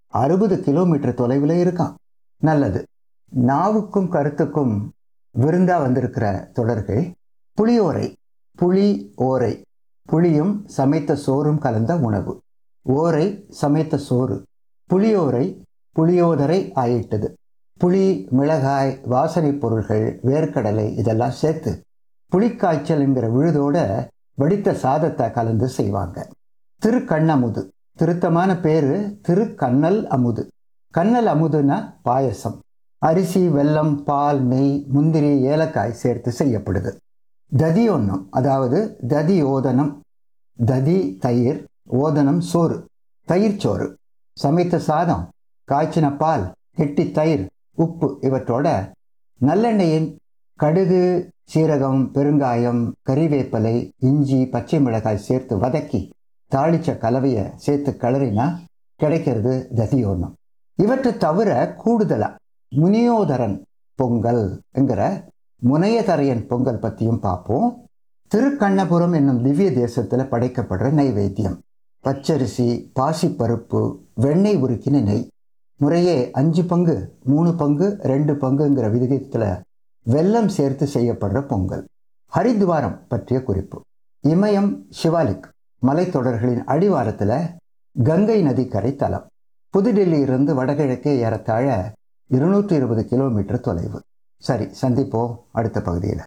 அறுபது கிலோமீட்டர் தொலைவில் இருக்கான் நல்லது நாவுக்கும் கருத்துக்கும் விருந்தா வந்திருக்கிற தொடர்கள் புளியோரை புளி ஓரை புளியும் சமைத்த சோறும் கலந்த உணவு ஓரை சமைத்த சோறு புளியோரை புளியோதரை ஆயிட்டது புளி மிளகாய் வாசனைப் பொருள்கள் வேர்க்கடலை இதெல்லாம் சேர்த்து புளிக்காய்ச்சல்ங்கிற விழுதோட வடித்த சாதத்தை கலந்து செய்வாங்க திருக்கண்ணமுது திருத்தமான பேரு திருக்கண்ணல் அமுது கண்ணல் அமுதுனா பாயசம் அரிசி வெல்லம் பால் நெய் முந்திரி ஏலக்காய் சேர்த்து செய்யப்படுது ததி ஒன்னம் அதாவது ததி ஓதனம் ததி தயிர் ஓதனம் சோறு தயிர் சோறு சமைத்த சாதம் காய்ச்சின பால் கெட்டி தயிர் உப்பு இவற்றோட நல்லெண்ணெயின் கடுகு சீரகம் பெருங்காயம் கறிவேப்பிலை இஞ்சி பச்சை மிளகாய் சேர்த்து வதக்கி தாளிச்ச கலவையை சேர்த்து கிளறினா கிடைக்கிறது ததியோன்னம் இவற்றை தவிர கூடுதலா முனியோதரன் பொங்கல் என்கிற முனையதரையன் பொங்கல் பற்றியும் பார்ப்போம் திருக்கண்ணபுரம் என்னும் திவ்ய தேசத்தில் படைக்கப்படுற நைவேத்தியம் பச்சரிசி பாசிப்பருப்பு வெண்ணெய் உருக்கின நெய் முறையே அஞ்சு பங்கு மூணு பங்கு ரெண்டு பங்குங்கிற விகிதத்தில் வெல்லம் சேர்த்து செய்யப்படுற பொங்கல் ஹரித்வாரம் பற்றிய குறிப்பு இமயம் சிவாலிக் மலைத்தொடர்களின் அடிவாரத்தில் கங்கை நதிக்கரை தலம் புதுடெல்லியிலிருந்து வடகிழக்கே ஏறத்தாழ இருநூற்றி இருபது கிலோமீட்டர் தொலைவு சரி சந்திப்போம் அடுத்த பகுதியில்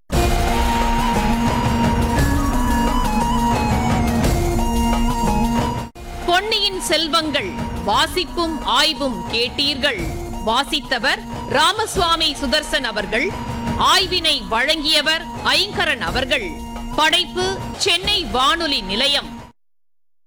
பொன்னியின் செல்வங்கள் வாசிப்பும் ஆய்வும் கேட்டீர்கள் வாசித்தவர் ராமசுவாமி சுதர்சன் அவர்கள் ஆய்வினை வழங்கியவர் ஐங்கரன் அவர்கள் படைப்பு சென்னை வானொலி நிலையம்